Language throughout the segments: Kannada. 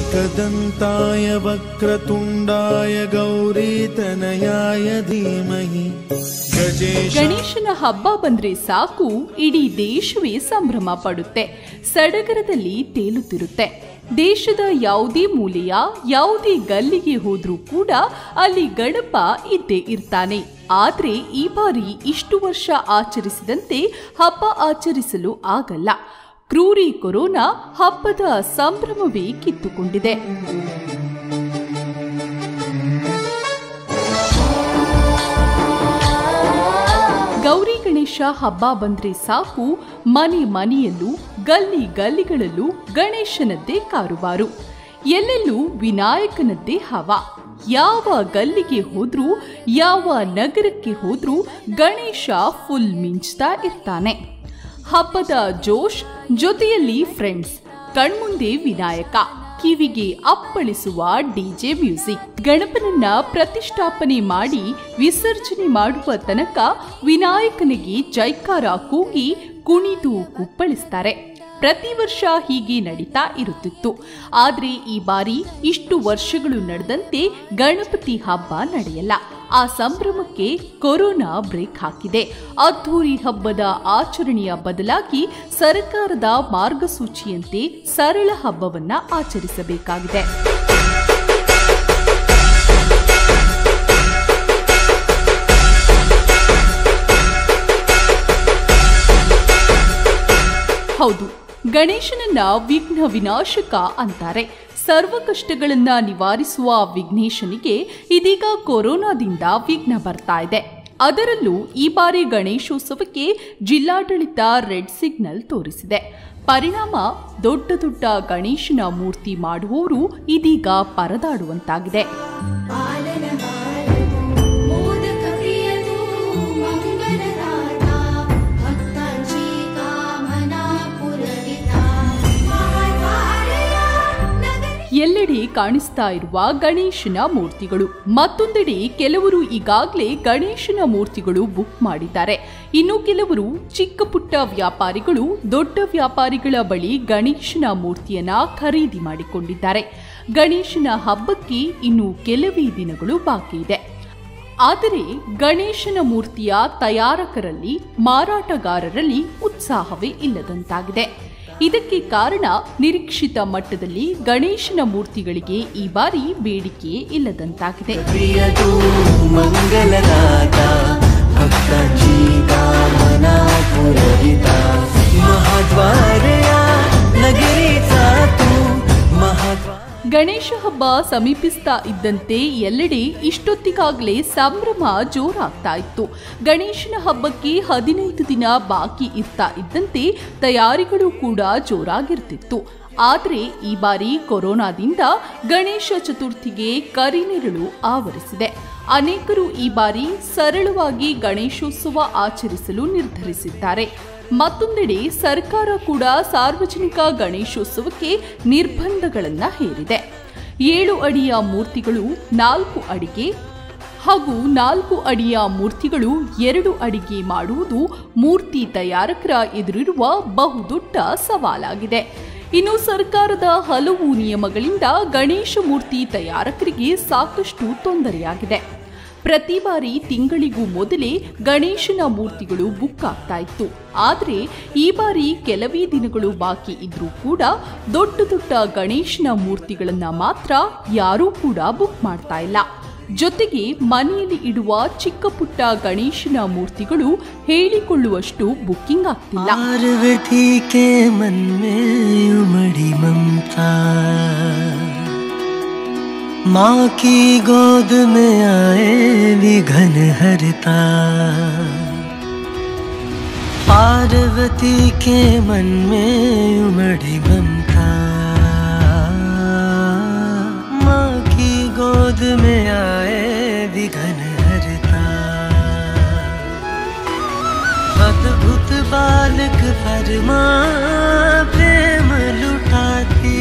एकदन्ताय वक्रतुण्डाय गौरीतनयाय धीमहि गजेश ಗಣೇಶನ ಹಬ್ಬ ಬಂದ್ರೆ ಸಾಕು ಇಡೀ ದೇಶವೇ ಸಂಭ್ರಮ ಪಡುತ್ತೆ ಸಡಗರದಲ್ಲಿ ತೇಲುತ್ತಿರುತ್ತೆ ದೇಶದ ಯಾವುದೇ ಮೂಲೆಯ ಯಾವುದೇ ಗಲ್ಲಿಗೆ ಹೋದ್ರೂ ಕೂಡ ಅಲ್ಲಿ ಗಣಪ ಇದ್ದೇ ಇರ್ತಾನೆ ಆದ್ರೆ ಈ ಬಾರಿ ಇಷ್ಟು ವರ್ಷ ಆಚರಿಸಿದಂತೆ ಹಬ್ಬ ಆಚರಿಸಲು ಆಗಲ್ಲ ಕ್ರೂರಿ ಕೊರೋನಾ ಹಬ್ಬದ ಸಂಭ್ರಮವೇ ಕಿತ್ತುಕೊಂಡಿದೆ ಗೌರಿ ಗಣೇಶ ಹಬ್ಬ ಬಂದ್ರೆ ಸಾಕು ಮನೆ ಮನೆಯಲ್ಲೂ ಗಲ್ಲಿ ಗಲ್ಲಿಗಳಲ್ಲೂ ಗಣೇಶನದ್ದೇ ಕಾರುಬಾರು ಎಲ್ಲೆಲ್ಲೂ ವಿನಾಯಕನದ್ದೇ ಹವ ಯಾವ ಗಲ್ಲಿಗೆ ಹೋದ್ರೂ ಯಾವ ನಗರಕ್ಕೆ ಹೋದ್ರೂ ಗಣೇಶ ಫುಲ್ ಮಿಂಚ್ತಾ ಇರ್ತಾನೆ ಹಬ್ಬದ ಜೋಶ್ ಜೊತೆಯಲ್ಲಿ ಫ್ರೆಂಡ್ಸ್ ಕಣ್ಮುಂದೆ ವಿನಾಯಕ ಕಿವಿಗೆ ಅಪ್ಪಳಿಸುವ ಡಿಜೆ ಮ್ಯೂಸಿಕ್ ಗಣಪನನ್ನ ಪ್ರತಿಷ್ಠಾಪನೆ ಮಾಡಿ ವಿಸರ್ಜನೆ ಮಾಡುವ ತನಕ ವಿನಾಯಕನಿಗೆ ಜೈಕಾರ ಕೂಗಿ ಕುಣಿದು ಕುಪ್ಪಳಿಸ್ತಾರೆ ಪ್ರತಿ ವರ್ಷ ಹೀಗೆ ನಡೀತಾ ಇರುತ್ತಿತ್ತು ಆದ್ರೆ ಈ ಬಾರಿ ಇಷ್ಟು ವರ್ಷಗಳು ನಡೆದಂತೆ ಗಣಪತಿ ಹಬ್ಬ ನಡೆಯಲ್ಲ ಆ ಸಂಭ್ರಮಕ್ಕೆ ಕೊರೋನಾ ಬ್ರೇಕ್ ಹಾಕಿದೆ ಅದ್ಧೂರಿ ಹಬ್ಬದ ಆಚರಣೆಯ ಬದಲಾಗಿ ಸರ್ಕಾರದ ಮಾರ್ಗಸೂಚಿಯಂತೆ ಸರಳ ಹಬ್ಬವನ್ನ ಆಚರಿಸಬೇಕಾಗಿದೆ ಹೌದು ಗಣೇಶನನ್ನ ವಿಘ್ನ ವಿನಾಶಕ ಅಂತಾರೆ ಸರ್ವ ಕಷ್ಟಗಳನ್ನ ನಿವಾರಿಸುವ ವಿಘ್ನೇಶನಿಗೆ ಇದೀಗ ಕೊರೋನಾದಿಂದ ವಿಘ್ನ ಬರ್ತಾ ಇದೆ ಅದರಲ್ಲೂ ಈ ಬಾರಿ ಗಣೇಶೋತ್ಸವಕ್ಕೆ ಜಿಲ್ಲಾಡಳಿತ ರೆಡ್ ಸಿಗ್ನಲ್ ತೋರಿಸಿದೆ ಪರಿಣಾಮ ದೊಡ್ಡ ದೊಡ್ಡ ಗಣೇಶನ ಮೂರ್ತಿ ಮಾಡುವವರು ಇದೀಗ ಪರದಾಡುವಂತಾಗಿದೆ पालनहारतु मोदकप्रियतु मङ्गलदाता भक्तांची कामना पुरविता महाद्वारया नगरी ಎಲ್ಲೆಡೆ ಕಾಣಿಸ್ತಾ ಇರುವ ಗಣೇಶನ ಮೂರ್ತಿಗಳು ಮತ್ತೊಂದೆಡೆ ಕೆಲವರು ಈಗಾಗಲೇ ಗಣೇಶನ ಮೂರ್ತಿಗಳು ಬುಕ್ ಮಾಡಿದ್ದಾರೆ ಇನ್ನು ಕೆಲವರು ಚಿಕ್ಕ ಪುಟ್ಟ ವ್ಯಾಪಾರಿಗಳು ದೊಡ್ಡ ವ್ಯಾಪಾರಿಗಳ ಬಳಿ ಗಣೇಶನ ಮೂರ್ತಿಯನ್ನ ಖರೀದಿ ಮಾಡಿಕೊಂಡಿದ್ದಾರೆ ಗಣೇಶನ ಹಬ್ಬಕ್ಕೆ ಇನ್ನು ಕೆಲವೇ ದಿನಗಳು ಬಾಕಿ ಇದೆ ಆದರೆ ಗಣೇಶನ ಮೂರ್ತಿಯ ತಯಾರಕರಲ್ಲಿ ಮಾರಾಟಗಾರರಲ್ಲಿ ಉತ್ಸಾಹವೇ ಇಲ್ಲದಂತಾಗಿದೆ ಇದಕ್ಕೆ ಕಾರಣ ನಿರೀಕ್ಷಿತ ಮಟ್ಟದಲ್ಲಿ ಗಣೇಶನ ಮೂರ್ತಿಗಳಿಗೆ ಈ ಬಾರಿ ಬೇಡಿಕೆ ಇಲ್ಲದಂತಾಗಿದೆ प्रियतु मङ्गलदाता भक्तांची कामना पुरविता महाद्वारया नगरीचा तू महाद्वार ಗಣೇಶ ಹಬ್ಬ ಸಮೀಪಿಸ್ತಾ ಇದ್ದಂತೆ ಎಲ್ಲೆಡೆ ಇಷ್ಟೊತ್ತಿಗಾಗಲೇ ಸಂಭ್ರಮ ಜೋರಾಗ್ತಾ ಇತ್ತು ಗಣೇಶನ ಹಬ್ಬಕ್ಕೆ ಹದಿನೈದು ದಿನ ಬಾಕಿ ಇರ್ತಾ ಇದ್ದಂತೆ ತಯಾರಿಗಳು ಕೂಡ ಜೋರಾಗಿರ್ತಿತ್ತು ಆದರೆ ಈ ಬಾರಿ ಕೊರೋನಾದಿಂದ ಗಣೇಶ ಚತುರ್ಥಿಗೆ ಕರಿನೆರಳು ಆವರಿಸಿದೆ ಅನೇಕರು ಈ ಬಾರಿ ಸರಳವಾಗಿ ಗಣೇಶೋತ್ಸವ ಆಚರಿಸಲು ನಿರ್ಧರಿಸಿದ್ದಾರೆ ಮತ್ತೊಂದೆಡೆ ಸರ್ಕಾರ ಕೂಡ ಸಾರ್ವಜನಿಕ ಗಣೇಶೋತ್ಸವಕ್ಕೆ ನಿರ್ಬಂಧಗಳನ್ನು ಹೇರಿದೆ ಏಳು ಅಡಿಯ ಮೂರ್ತಿಗಳು ನಾಲ್ಕು ಅಡಿಗೆ ಹಾಗೂ ನಾಲ್ಕು ಅಡಿಯ ಮೂರ್ತಿಗಳು ಎರಡು ಅಡಿಗೆ ಮಾಡುವುದು ಮೂರ್ತಿ ತಯಾರಕರ ಎದುರಿರುವ ಬಹುದೊಡ್ಡ ಸವಾಲಾಗಿದೆ ಇನ್ನು ಸರ್ಕಾರದ ಹಲವು ನಿಯಮಗಳಿಂದ ಗಣೇಶ ಮೂರ್ತಿ ತಯಾರಕರಿಗೆ ಸಾಕಷ್ಟು ತೊಂದರೆಯಾಗಿದೆ ಪ್ರತಿ ಬಾರಿ ತಿಂಗಳಿಗೂ ಮೊದಲೇ ಗಣೇಶನ ಮೂರ್ತಿಗಳು ಬುಕ್ ಆಗ್ತಾ ಇತ್ತು ಆದರೆ ಈ ಬಾರಿ ಕೆಲವೇ ದಿನಗಳು ಬಾಕಿ ಇದ್ರೂ ಕೂಡ ದೊಡ್ಡ ದೊಡ್ಡ ಗಣೇಶನ ಮೂರ್ತಿಗಳನ್ನ ಮಾತ್ರ ಯಾರೂ ಕೂಡ ಬುಕ್ ಮಾಡ್ತಾ ಇಲ್ಲ ಜೊತೆಗೆ ಮನೆಯಲ್ಲಿ ಇಡುವ ಚಿಕ್ಕ ಪುಟ್ಟ ಗಣೇಶನ ಮೂರ್ತಿಗಳು ಹೇಳಿಕೊಳ್ಳುವಷ್ಟು ಬುಕ್ಕಿಂಗ್ ಆಗ್ತಿಲ್ಲ पार्वती के मन में उमड़ी ममता माँ की गोद में आए विघन हरता पार्वती के मन में उमड़ी ममता माँ की गोद में आए विघन हरता अद्भुत बालक फरमा प्रेम लुटाती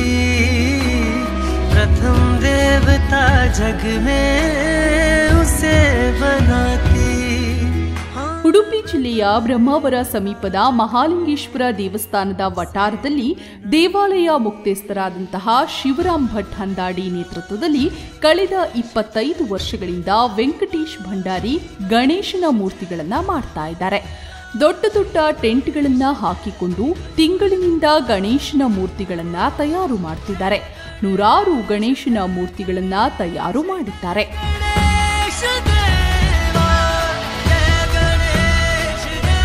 प्रथम देवता जग में उसे बनाती हाँ ಉಡುಪಿ ಜಿಲ್ಲೆಯ ಬ್ರಹ್ಮಾವರ ಸಮೀಪದ ಮಹಾಲಿಂಗೇಶ್ವರ ದೇವಸ್ಥಾನದ ವಟಾರದಲ್ಲಿ ದೇವಾಲಯ ಮುಕ್ತೇಸ್ತರಾದಂತಹ ಶಿವರಾಮ್ ಭಟ್ ಹಂದಾಡಿ ನೇತೃತ್ವದಲ್ಲಿ ಕಳೆದ ಇಪ್ಪತ್ತೈದು ವರ್ಷಗಳಿಂದ ವೆಂಕಟೇಶ್ ಭಂಡಾರಿ ಗಣೇಶನ ಮೂರ್ತಿಗಳನ್ನ ಮಾಡ್ತಾ ಇದ್ದಾರೆ ದೊಡ್ಡ ದೊಡ್ಡ ಟೆಂಟ್ಗಳನ್ನ ಹಾಕಿಕೊಂಡು ತಿಂಗಳಿನಿಂದ ಗಣೇಶನ ಮೂರ್ತಿಗಳನ್ನ ತಯಾರು ಮಾಡ್ತಿದ್ದಾರೆ ನೂರಾರು ಗಣೇಶನ ಮೂರ್ತಿಗಳನ್ನ ತಯಾರು ಮಾಡಿದ್ದಾರೆ गणेश देवा जय गणेश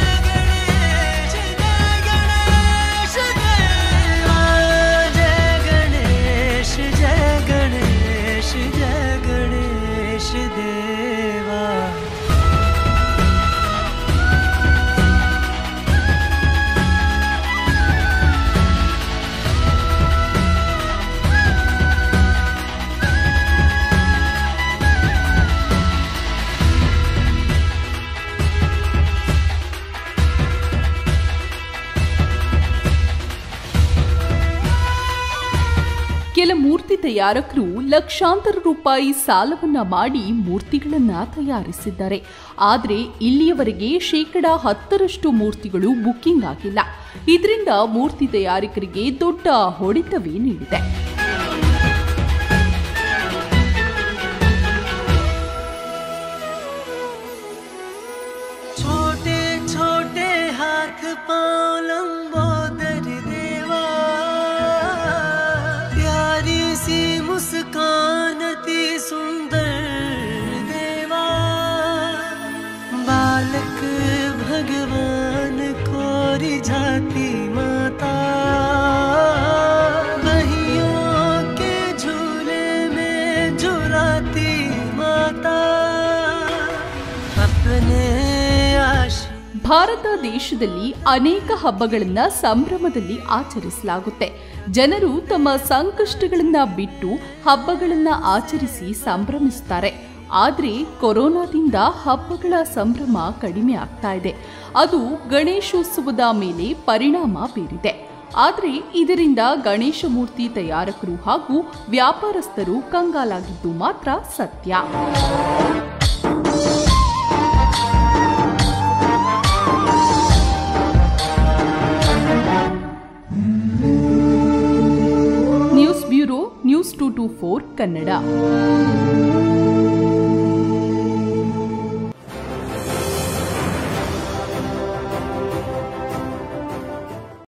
जय गणेश जय गणेश जय गणेश जय गणेश जय गणेश देवा ಕೆಲ ಮೂರ್ತಿ ತಯಾರಕರು ಲಕ್ಷಾಂತರ ರೂಪಾಯಿ ಸಾಲವನ್ನ ಮಾಡಿ ಮೂರ್ತಿಗಳನ್ನ ತಯಾರಿಸಿದ್ದಾರೆ ಆದರೆ ಇಲ್ಲಿಯವರೆಗೆ ಶೇಕಡ ಹತ್ತರಷ್ಟು ಮೂರ್ತಿಗಳು ಬುಕ್ಕಿಂಗ್ ಆಗಿಲ್ಲ ಇದರಿಂದ ಮೂರ್ತಿ ತಯಾರಕರಿಗೆ ದೊಡ್ಡ ಹೊಡೆತವೇ ನೀಡಿದೆ छोटे छोटे हाथ पाँव लंबोदर देवा प्यारी सी मुस्कान अति सुंदर देवा बालक भगवान को रिझाती माता बहियों के झूले में झुलाती माता अपने आशी ಭಾರತ ದೇಶದಲ್ಲಿ ಅನೇಕ ಹಬ್ಬಗಳನ್ನ ಸಂಭ್ರಮದಲ್ಲಿ ಆಚರಿಸಲಾಗುತ್ತೆ ಜನರು ತಮ್ಮ ಸಂಕಷ್ಟಗಳನ್ನ ಬಿಟ್ಟು ಹಬ್ಬಗಳನ್ನ ಆಚರಿಸಿ ಸಂಭ್ರಮಿಸುತ್ತಾರೆ ಆದರೆ ಕೊರೋನಾದಿಂದ ಹಬ್ಬಗಳ ಸಂಭ್ರಮ ಕಡಿಮೆ ಆಗ್ತಾ ಇದೆ ಅದು ಗಣೇಶೋತ್ಸವದ ಮೇಲೆ ಪರಿಣಾಮ ಬೀರಿದೆ ಆದರೆ ಇದರಿಂದ ಗಣೇಶ ಮೂರ್ತಿ ತಯಾರಕರು ಹಾಗೂ ವ್ಯಾಪಾರಸ್ಥರು ಕಂಗಾಲಾಗಿದ್ದು ಮಾತ್ರ Satya news bureau news two two four Kannada